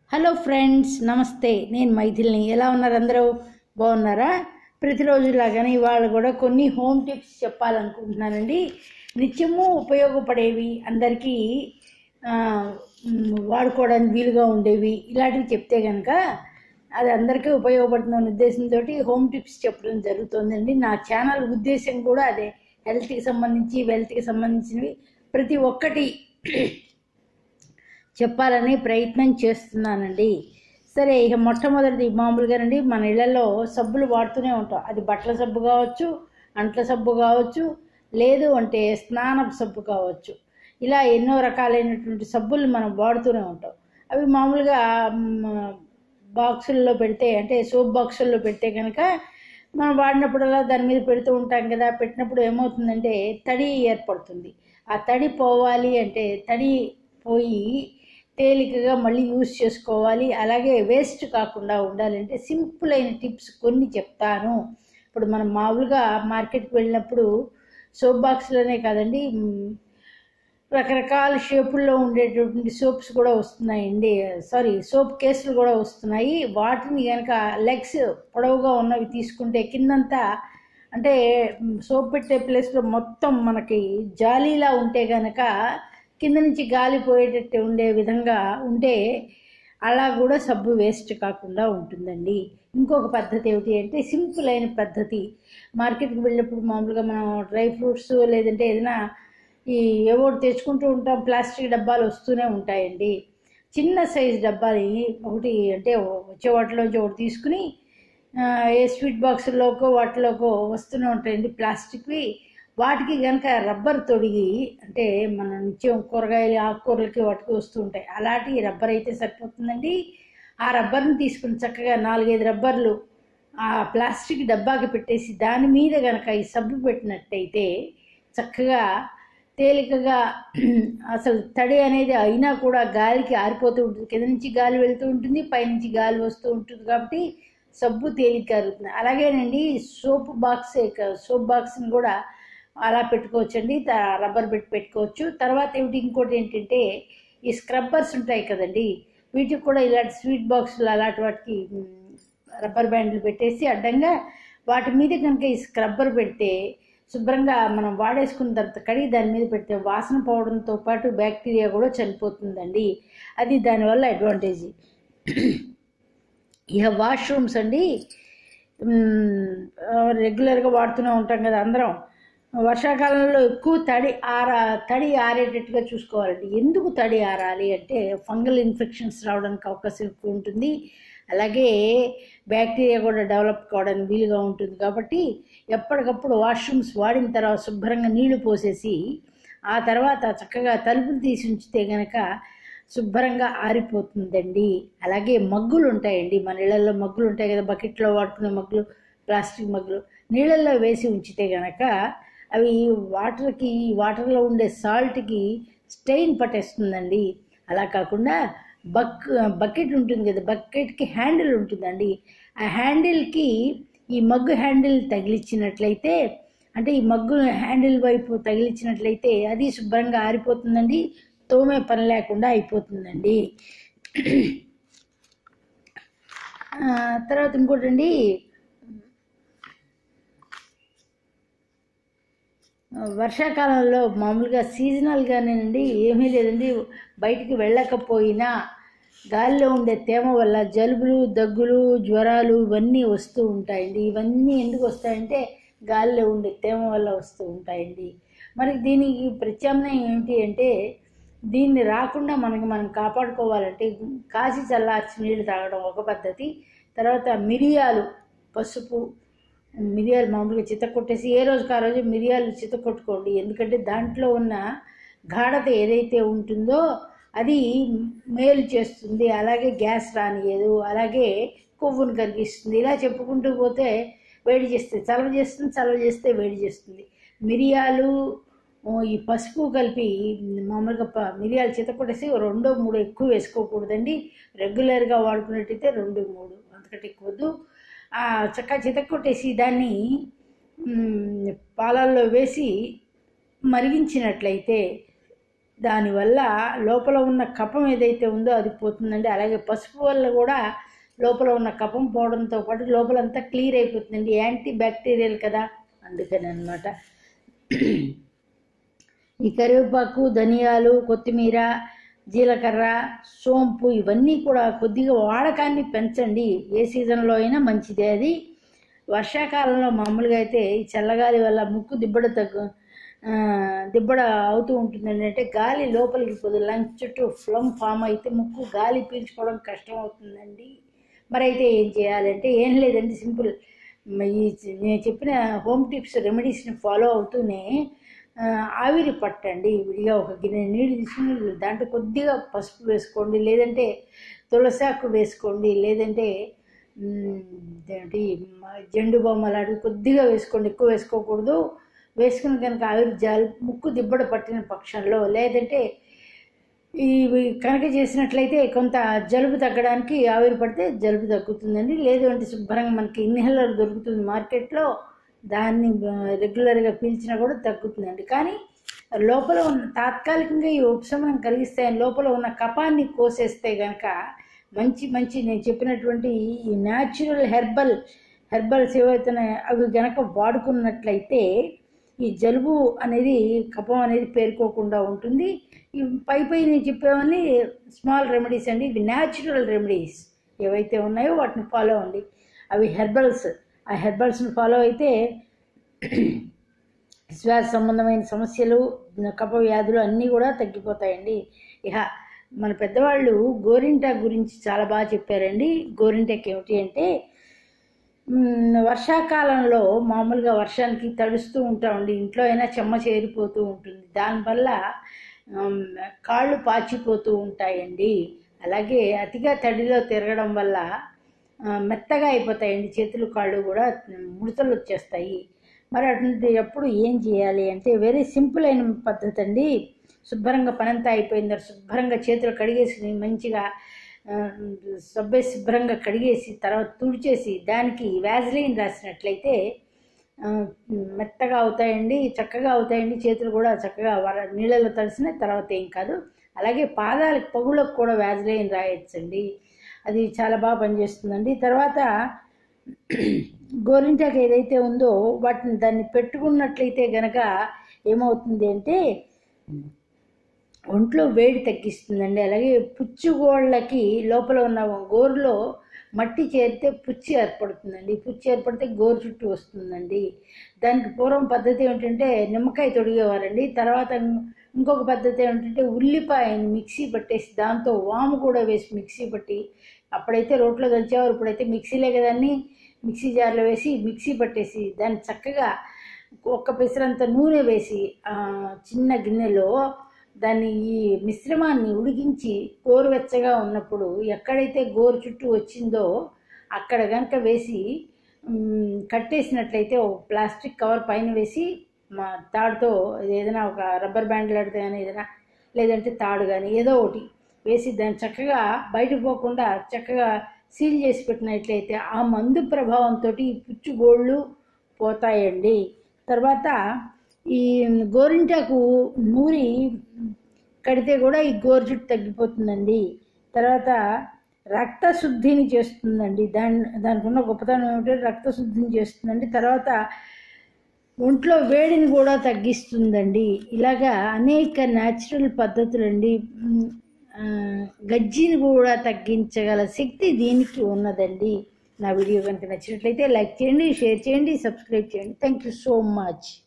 hello friends నమస్తే నేను మైథిల్ని ఎలా ఉన్నారు అందరూ బాగున్నారా ప్రతిరోజు లాగానే ఇవాళ కూడా కొన్ని హోమ్ టిప్స్ చెప్పాలనుకుంటున్నానండి నిత్యము ఉపయోగపడేవి అందరికీ ఆ, మ్, వాడుకోవడానికి వీలుగా ఉండేవి ఇలాంటివి చెప్తే కనుక అది అందరికీ ఉపయోగపడుతున్న ఉద్దేశంతో హోమ్ టిప్స్ చెప్పడం జరుగుతుందండి నా ఛానల్ ఉద్దేశం కూడా అదే హెల్త్కి సంబంధించి వెల్త్కి సంబంధించినవి ప్రతి ఒక్కటి చెప్పాలని ప్రయత్నం చేస్తున్నానండి సరే ఇక మొట్టమొదటిది మామూలుగానండి మన ఇళ్లలో సబ్బులు వాడుతూనే ఉంటాం అది బట్టల సబ్బు కావచ్చు అంట్ల సబ్బు కావచ్చు లేదు అంటే స్నానపు సబ్బు కావచ్చు ఇలా ఎన్నో రకాలైనటువంటి సబ్బులు మనం వాడుతూనే ఉంటాం అవి మామూలుగా మ్, బాక్సుల్లో పెడితే అంటే సోప్ బాక్సుల్లో పెడితే కనుక మనం వాడినప్పుడల్లా దాని మీద పెడుతూ ఉంటాం కదా పెట్టినప్పుడు ఏమవుతుందంటే తడి ఏర్పడుతుంది ఆ తడి పోవాలి అంటే తడి పోయి తేలికగా మళ్ళీ యూస్ చేసుకోవాలి అలాగే వేస్ట్ కాకుండా ఉండాలంటే సింపుల్ అయిన టిప్స్ కొన్ని చెప్తాను ఇప్పుడు మనం మామూలుగా మార్కెట్కి వెళ్ళినప్పుడు సోప్ బాక్స్లోనే కాదండి మ్, రకరకాల షేపుల్లో ఉండేటటువంటి సోప్స్ కూడా వస్తున్నాయండి సారీ సోప్ కేసులు కూడా వస్తున్నాయి వాటిని కనుక లెగ్స్ పొడవుగా ఉన్నవి తీసుకుంటే కిందంతా అంటే మ్, సోప్ పెట్టే ప్లేస్లో మొత్తం మనకి జాలీలా ఉంటే కనుక కింద నుంచి గాలి పోయేటట్టు ఉండే విధంగా ఉంటే అలా కూడా సబ్బు వేస్ట్ కాకుండా ఉంటుందండి ఇంకొక పద్ధతి ఏమిటి అంటే సింపుల్ అయిన పద్ధతి మార్కెట్కి వెళ్ళినప్పుడు మామూలుగా మనం డ్రై ఫ్రూట్స్ లేదంటే ఏదైనా ఈ ఏవో ఒకటి తెచ్చుకుంటూ ఉంటాం ప్లాస్టిక్ డబ్బాలు వస్తూనే ఉంటాయండి చిన్న సైజ్ డబ్బాని ఒకటి అంటే వచ్చే వాటిలోంచి ఒకటి తీసుకుని ఆ, ఏ స్వీట్ బాక్సుల్లోకో వాటిలోకో వస్తూనే ఉంటాయండి ప్లాస్టిక్వి వాటికి కనుక రబ్బర్ తొడిగి అంటే మన నిత్యం కూరగాయలు ఆకుకూరలకి వాటికి వస్తూ ఉంటాయి అలాంటి రబ్బర్ అయితే సరిపోతుందండి ఆ రబ్బర్ని తీసుకుని చక్కగా నాలుగైదు రబ్బర్లు ఆ ప్లాస్టిక్ డబ్బాకి పెట్టేసి దాని మీద కనుక ఈ సబ్బు పెట్టినట్టయితే చక్కగా తేలికగా అసలు తడి అనేది అయినా కూడా గాలికి ఆరిపోతూ ఉంటుంది కింద నుంచి గాలి వెళ్తూ ఉంటుంది పైనుంచి గాలి వస్తూ ఉంటుంది కాబట్టి సబ్బు తేలిక కరుగుతుంది అలాగేనండి సోప్ బాక్స్ సోప్ బాక్స్ని కూడా అలా పెట్టుకోవచ్చండి త- రబ్బర్ పెట్టి పెట్టుకోవచ్చు తర్వాత ఏమిటి ఇంకోటి ఏంటంటే ఈ స్క్రబ్బర్స్ ఉంటాయి కదండి వీటికి కూడా ఇలాంటి స్వీట్ బాక్సులు అలాంటి వాటికి మ్, రబ్బర్ బ్యాండ్లు పెట్టేసి అడ్డంగా వాటి మీద కనుక ఈ స్క్రబ్బర్ పెడితే శుభ్రంగా మనం వాడేసుకున్న తర్వాత కడిగి దాని మీద పెడితే వాసన పోవడంతో పాటు బ్యాక్టీరియా కూడా చనిపోతుందండి అది దానివల్ల అడ్వాంటేజ్ ఇక వాష్రూమ్స్ అండి రెగ్యులర్గా వాడుతూనే ఉంటాం కదా అందరం వర్షాకాలంలో ఎక్కువ తడి ఆరా తడి ఆరేటట్టుగా చూసుకోవాలండి ఎందుకు తడి ఆరాలి అంటే ఫంగల్ ఇన్ఫెక్షన్స్ రావడానికి అవకాశం ఎక్కువ ఉంటుంది అలాగే బ్యాక్టీరియా కూడా డెవలప్ కావడానికి వీలుగా ఉంటుంది కాబట్టి ఎప్పటికప్పుడు వాష్రూమ్స్ వాడిన తర్వాత శుభ్రంగా నీళ్లు పోసేసి ఆ తర్వాత చక్కగా తలుపులు తీసి ఉంచితే గనక శుభ్రంగా ఆరిపోతుందండి అలాగే మగ్గులు ఉంటాయండి మన ఇళ్లలో మగ్గులు ఉంటాయి కదా బకెట్లో వాడుకునే మగ్గులు ప్లాస్టిక్ మగ్గులు నీళ్ళల్లో వేసి ఉంచితే గనక అవి వాటర్కి వాటర్లో ఉండే సాల్ట్కి స్టెయిన్ పట్టేస్తుందండి అలా కాకుండా బక్ బకెట్ ఉంటుంది కదా బకెట్కి హ్యాండిల్ ఉంటుందండి ఆ హ్యాండిల్కి ఈ మగ్గు హ్యాండిల్ తగిలించినట్లయితే అంటే ఈ మగ్గు హ్యాండిల్ వైపు తగిలించినట్లయితే అది శుభ్రంగా ఆరిపోతుందండి తోమే పని లేకుండా అయిపోతుందండి ఆ, తర్వాత ఇంకోటండి వర్షాకాలంలో మామూలుగా సీజనల్గానేనండి ఏమీ లేదండి బయటికి వెళ్ళకపోయినా గాలిలో ఉండే తేమ వల్ల జలుబులు దగ్గులు జ్వరాలు ఇవన్నీ వస్తూ ఉంటాయండి ఇవన్నీ ఎందుకు వస్తాయంటే గాలిలో ఉండే తేమ వల్ల వస్తూ ఉంటాయండి మరి దీనికి ప్రత్యామ్నాయం ఏంటి అంటే దీన్ని రాకుండా మనకి మనం కాపాడుకోవాలంటే కాసి చల్లార్చి నీళ్లు తాగడం ఒక పద్ధతి తర్వాత మిరియాలు పసుపు మిరియాలు మామూలుగా చిత్త కొట్టేసి ఏ రోజుకి ఆ రోజు మిరియాలు చిత్త కొట్టుకోండి ఎందుకంటే దాంట్లో ఉన్న గాఢత ఏదైతే ఉంటుందో అది మేలు చేస్తుంది అలాగే గ్యాస్ రానియదు అలాగే కొవ్వును కరిగిస్తుంది ఇలా చెప్పుకుంటూ పోతే వేడి చేస్తుంది చలవ చేస్తుంది చలవ చేస్తే వేడి చేస్తుంది మిరియాలు ఓ, ఈ పసుపు కలిపి మామూలుగా ప మిరియాలు చిత్త కొట్టేసి ఓ రెండో మూడో ఎక్కువ వేసుకోకూడదండి రెగ్యులర్గా వాడుకున్నట్టయితే రెండు మూడు అంతకంటే ఎక్కువ వద్దు ఆ చక్కగా చితక్కొట్టేసి దాన్ని మ్, పాలల్లో వేసి మరిగించినట్లయితే దానివల్ల లోపల ఉన్న కఫం ఏదైతే ఉందో అది పోతుందండి అలాగే పసుపు వల్ల కూడా లోపల ఉన్న కఫం పోవడంతో పాటు లోపలంతా క్లియర్ అయిపోతుందండి యాంటీ బ్యాక్టీరియల్ కదా అందుకని అనమాట ఈ కరివేపాకు ధనియాలు కొత్తిమీర జీలకర్ర సోంపు ఇవన్నీ కూడా కొద్దిగా వాడకాన్ని పెంచండి ఏ సీజన్లో అయినా మంచిదే అది వర్షాకాలంలో మామూలుగా అయితే ఈ చల్లగాలి వల్ల ముక్కు దిబ్బడ తగ్గు ఆ, దిబ్బడ అవుతూ ఉంటుందండి అంటే గాలి లోపలికి పోదు లంచ్ చుట్టూ ఫ్లమ్ ఫామ్ అయితే ముక్కు గాలి పీల్చుకోవడం కష్టం అవుతుందండి మరి అయితే ఏం చేయాలంటే ఏం లేదండి సింపుల్ మ- ఈ చి- నేను చెప్పిన హోమ్ టిప్స్ రెమెడీస్ని ఫాలో అవుతూనే ఆ, ఆవిరి పట్టండి విడిగా ఒక గిన్నె నీళ్ళు తీసుకుని దాంట్లో కొద్దిగా పసుపు వేసుకోండి లేదంటే తులసాకు వేసుకోండి లేదంటే మ్, ఏంటి మ- జెండు బొమ్మ లాంటివి కొద్దిగా వేసుకోండి ఎక్కువ వేసుకోకూడదు వేసుకుని కనుక ఆవిరి జాలి ముక్కు దిబ్బడ పట్టిన పక్షంలో లేదంటే ఇవి కనుక చేసినట్లయితే కొంత జలుబు తగ్గడానికి ఆవిరి పడితే జలుబు తగ్గుతుందండి లేదు అంటే శుభ్రంగా మనకి ఇన్హేలర్ దొరుకుతుంది మార్కెట్లో దాన్ని రెగ్యులర్గా పీల్చినా కూడా తగ్గుతుందండి కానీ లోపల ఉన్న తాత్కాలికంగా ఈ ఉపశమనం కలిగిస్తాయని లోపల ఉన్న కపాన్ని కోసేస్తే గనక మంచి మంచి నేను చెప్పినటువంటి ఈ న్యాచురల్ హెర్బల్ హెర్బల్స్ ఏవైతున్నాయో అవి గనక వాడుకున్నట్లయితే ఈ జలుబు అనేది కఫం అనేది పేరుకోకుండా ఉంటుంది ఈ పై పై నేను చెప్పేవన్నీ స్మాల్ రెమెడీస్ అండి ఇవి న్యాచురల్ రెమెడీస్ ఏవైతే ఉన్నాయో వాటిని ఫాలో అవ్వండి అవి హెర్బల్స్ ఆ హెర్బల్స్ని ఫాలో అయితే శ్వాస సంబంధమైన సమస్యలు కఫ వ్యాధులు అన్నీ కూడా తగ్గిపోతాయండి ఇక మన పెద్దవాళ్ళు గోరింటాకు గురించి చాలా బాగా చెప్పారండి గోరింటాకు ఏమిటి అంటే మ్, వర్షాకాలంలో మామూలుగా వర్షానికి తడుస్తూ ఉంటామండి ఇంట్లో అయినా చెమ్మ చేరిపోతూ ఉంటుంది దానివల్ల ఉమ్, కాళ్ళు పాచిపోతూ ఉంటాయండి అలాగే అతిగా తడిలో తిరగడం వల్ల ఆ, మెత్తగా అయిపోతాయండి చేతులు కాళ్ళు కూడా ముడతలు వచ్చేస్తాయి మరి అటువంటి ఎప్పుడు ఏం చేయాలి అంటే వెరీ సింపుల్ అయిన పద్ధతి అండి శుభ్రంగా పనంతా అయిపోయిన తర్వాత శుభ్రంగా చేతులు కడిగేసి మంచిగా ఆ, సబ్బే శుభ్రంగా కడిగేసి తర్వాత తుడిచేసి దానికి వ్యాజ్లైన్ రాసినట్లయితే ఆ, మెత్తగా అవుతాయండి చక్కగా అవుతాయండి చేతులు కూడా చక్కగా వర నీళ్ళలో తడిసిన తర్వాత ఏం కాదు అలాగే పాదాలకు పగులకు కూడా వ్యాజ్లైన్ రాయొచ్చండి అది చాలా బాగా పనిచేస్తుందండి తర్వాత గోరింటాకు ఏదైతే ఉందో వాటిని దాన్ని పెట్టుకున్నట్లయితే గనక ఏమవుతుంది అంటే ఒంట్లో వేడి తగ్గిస్తుందండి అలాగే పుచ్చుగోళ్ళకి లోపల ఉన్న గోరులో మట్టి చేరితే పుచ్చి ఏర్పడుతుందండి పుచ్చి ఏర్పడితే గోరు చుట్టూ వస్తుందండి దానికి పూర్వం పద్ధతి ఏమిటంటే నిమ్మకాయ తొడిగేవారండి తర్వాత ఇంకొక పద్ధతి ఏమిటంటే ఉల్లిపాయని మిక్సీ పట్టేసి దాంతో వాము కూడా వేసి మిక్సీ పట్టి అప్పుడైతే రోట్లో దంచేవారు ఇప్పుడైతే మిక్సీలే కదండి మిక్సీ జార్లో వేసి మిక్సీ పట్టేసి దాన్ని చక్కగా ఒక్క పిసరంత నూనె వేసి ఆ, చిన్న గిన్నెలో దాన్ని ఈ మిశ్రమాన్ని ఉడికించి గోరువెచ్చగా ఉన్నప్పుడు ఎక్కడైతే గోరు చుట్టూ వచ్చిందో అక్కడ కనుక వేసి మ్, కట్టేసినట్లయితే ఒక ప్లాస్టిక్ కవర్ పైన వేసి మా తాడుతో ఏదైనా ఒక రబ్బర్ బ్యాండ్ లాంటిది కానీ ఏదైనా లేదంటే తాడు కానీ ఏదో ఒకటి వేసి దాన్ని చక్కగా బయటకు పోకుండా చక్కగా సీల్ చేసి పెట్టినట్లయితే ఆ మందు ప్రభావంతో ఈ పుచ్చుగోళ్ళు పోతాయండి తర్వాత ఈ గోరింటాకు నూరి కడితే కూడా ఈ గోరు జుట్టు తగ్గిపోతుందండి తర్వాత రక్తశుద్ధిని చేస్తుందండి దాని దానికి ఉన్న గొప్పతనం ఏమిటంటే రక్తశుద్ధిని చేస్తుందండి తర్వాత ఒంట్లో వేడిని కూడా తగ్గిస్తుందండి ఇలాగా అనేక న్యాచురల్ పద్ధతులండి ఉమ్, ఆ, గజ్జిని కూడా తగ్గించగల శక్తి దీనికి ఉన్నదండి నా వీడియో కనుక నచ్చినట్లయితే లైక్ చేయండి షేర్ చేయండి సబ్స్క్రైబ్ చేయండి థ్యాంక్ యూ సో మచ్